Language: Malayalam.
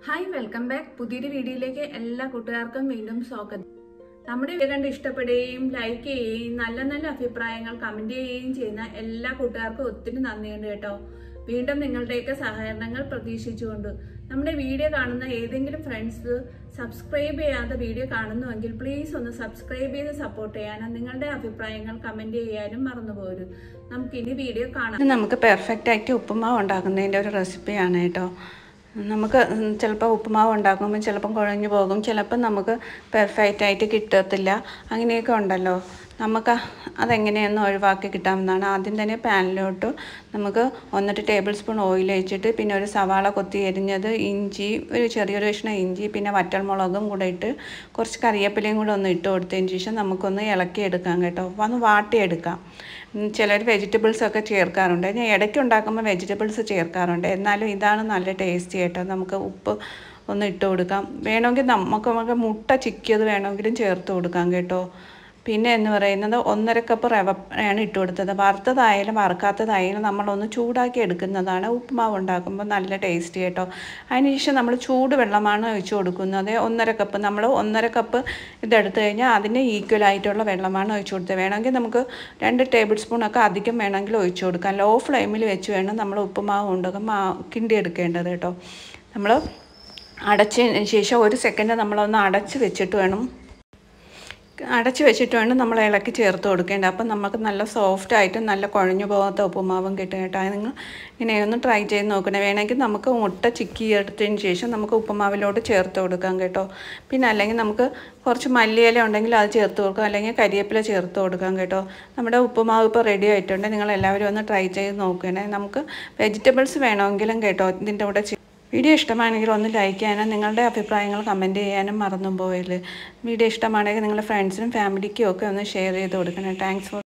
ഹായ് വെൽക്കം ബാക്ക് പുതിയൊരു വീഡിയോയിലേക്ക് എല്ലാ കൂട്ടുകാർക്കും വീണ്ടും സ്വാഗതം നമ്മുടെ വീഡിയോ കണ്ട് ഇഷ്ടപ്പെടുകയും ലൈക്ക് ചെയ്യുകയും നല്ല നല്ല അഭിപ്രായങ്ങൾ കമന്റ് ചെയ്യുകയും ചെയ്യുന്ന എല്ലാ കൂട്ടുകാർക്കും ഒത്തിരി നന്ദിയുണ്ട് കേട്ടോ വീണ്ടും നിങ്ങളുടെയൊക്കെ സഹകരണങ്ങൾ പ്രതീക്ഷിച്ചുകൊണ്ട് നമ്മുടെ വീഡിയോ കാണുന്ന ഏതെങ്കിലും ഫ്രണ്ട്സ് സബ്സ്ക്രൈബ് ചെയ്യാതെ വീഡിയോ കാണുന്നുവെങ്കിൽ പ്ലീസ് ഒന്ന് സബ്സ്ക്രൈബ് ചെയ്ത് സപ്പോർട്ട് ചെയ്യാനും നിങ്ങളുടെ അഭിപ്രായങ്ങൾ കമന്റ് ചെയ്യാനും മറന്നുപോരും നമുക്കിനി വീഡിയോ കാണാം ഇത് നമുക്ക് പെർഫെക്റ്റ് ആയിട്ട് ഉപ്പുമാവ് ഉണ്ടാക്കുന്നതിൻ്റെ ഒരു റെസിപ്പിയാണ് കേട്ടോ നമുക്ക് ചിലപ്പോൾ ഉപ്പുമാവ് ഉണ്ടാക്കുമ്പോൾ ചിലപ്പം കുഴഞ്ഞു പോകും ചിലപ്പം നമുക്ക് പെർഫെക്റ്റ് ആയിട്ട് കിട്ടത്തില്ല അങ്ങനെയൊക്കെ ഉണ്ടല്ലോ നമുക്ക് അതെങ്ങനെയൊന്ന് ഒഴിവാക്കി കിട്ടാവുന്നതാണ് ആദ്യം തന്നെ പാനിലോട്ട് നമുക്ക് ഒന്നര ടേബിൾ സ്പൂൺ ഓയിൽ ഒഴിച്ചിട്ട് പിന്നെ ഒരു സവാള കൊത്തി എരിഞ്ഞത് ഇഞ്ചി ഒരു ചെറിയൊരു കഷ്ണം ഇഞ്ചി പിന്നെ വറ്റൽമുളകും കൂടെ ഇട്ട് കുറച്ച് കറിവേപ്പിലയും കൂടെ ഒന്ന് ഇട്ട് കൊടുത്തതിന് ശേഷം നമുക്കൊന്ന് ഇളക്കി എടുക്കാം കേട്ടോ ഒന്ന് വാട്ടിയെടുക്കാം ചിലർ വെജിറ്റബിൾസ് ഒക്കെ ചേർക്കാറുണ്ട് ഞാൻ ഇടയ്ക്ക് ഉണ്ടാക്കുമ്പോൾ വെജിറ്റബിൾസ് ചേർക്കാറുണ്ട് എന്നാലും ഇതാണ് നല്ല ടേസ്റ്റി കേട്ടോ നമുക്ക് ഉപ്പ് ഒന്ന് ഇട്ട് കൊടുക്കാം വേണമെങ്കിൽ നമുക്ക് നമുക്ക് മുട്ട ചിക്കിയത് വേണമെങ്കിലും ചേർത്ത് കൊടുക്കാം കേട്ടോ പിന്നെ എന്ന് പറയുന്നത് ഒന്നര കപ്പ് റവ ആണ് ഇട്ട് കൊടുത്തത് വറുത്തതായാലും വറുക്കാത്തതായാലും നമ്മളൊന്ന് ചൂടാക്കി എടുക്കുന്നതാണ് ഉപ്പുമാവ് ഉണ്ടാക്കുമ്പോൾ നല്ല ടേസ്റ്റ് കേട്ടോ അതിനുശേഷം നമ്മൾ ചൂട് വെള്ളമാണ് ഒഴിച്ച് കൊടുക്കുന്നത് ഒന്നര കപ്പ് നമ്മൾ ഒന്നര കപ്പ് ഇതെടുത്തു കഴിഞ്ഞാൽ അതിന് ഈക്വൽ ആയിട്ടുള്ള വെള്ളമാണ് ഒഴിച്ച് കൊടുത്തത് വേണമെങ്കിൽ നമുക്ക് രണ്ട് ടേബിൾ സ്പൂണൊക്കെ അധികം വേണമെങ്കിൽ ഒഴിച്ച് കൊടുക്കാം ലോ ഫ്ലെയിമിൽ വെച്ച് വേണം നമ്മൾ ഉപ്പുമാവ് ഉണ്ടാക്കാൻ മാ കിണ്ടി എടുക്കേണ്ടത് കേട്ടോ നമ്മൾ അടച്ചതിന് ശേഷം ഒരു സെക്കൻഡ് നമ്മളൊന്ന് അടച്ച് വെച്ചിട്ട് വേണം അടച്ച് വെച്ചിട്ട് വേണം നമ്മൾ ഇളക്കി ചേർത്ത് കൊടുക്കേണ്ടത് അപ്പം നമുക്ക് നല്ല സോഫ്റ്റ് ആയിട്ടും നല്ല കുഴഞ്ഞു പോകാത്ത ഉപ്പുമാവും കിട്ടും കേട്ടോ അത് നിങ്ങൾ ഇങ്ങനെ ഒന്ന് ട്രൈ ചെയ്ത് നോക്കണേ വേണമെങ്കിൽ നമുക്ക് മുട്ട ചിക്കി എടുത്തതിന് ശേഷം നമുക്ക് ഉപ്പുമാവിലോട്ട് ചേർത്ത് കൊടുക്കാം കേട്ടോ പിന്നെ അല്ലെങ്കിൽ നമുക്ക് കുറച്ച് മല്ലിയില ഉണ്ടെങ്കിൽ അത് ചേർത്ത് കൊടുക്കാം അല്ലെങ്കിൽ കരിവേപ്പില ചേർത്ത് കൊടുക്കാം കേട്ടോ നമ്മുടെ ഉപ്പുമാവ് ഇപ്പോൾ റെഡി ആയിട്ടുണ്ട് നിങ്ങൾ എല്ലാവരും ഒന്ന് ട്രൈ ചെയ്ത് നോക്കണേ നമുക്ക് വെജിറ്റബിൾസ് വേണമെങ്കിലും കേട്ടോ ഇതിൻ്റെ കൂടെ വീഡിയോ ഇഷ്ടമാണെങ്കിൽ ഒന്ന് ലൈക്ക് ചെയ്യാനും നിങ്ങളുടെ അഭിപ്രായങ്ങൾ കമൻറ്റ് ചെയ്യാനും മറന്നു പോയില്ല വീഡിയോ ഇഷ്ടമാണെങ്കിൽ നിങ്ങളുടെ ഫ്രണ്ട്സിനും ഫാമിലിക്കും ഒക്കെ ഒന്ന് ഷെയർ ചെയ്ത് കൊടുക്കണം താങ്ക്സ് ഫോർ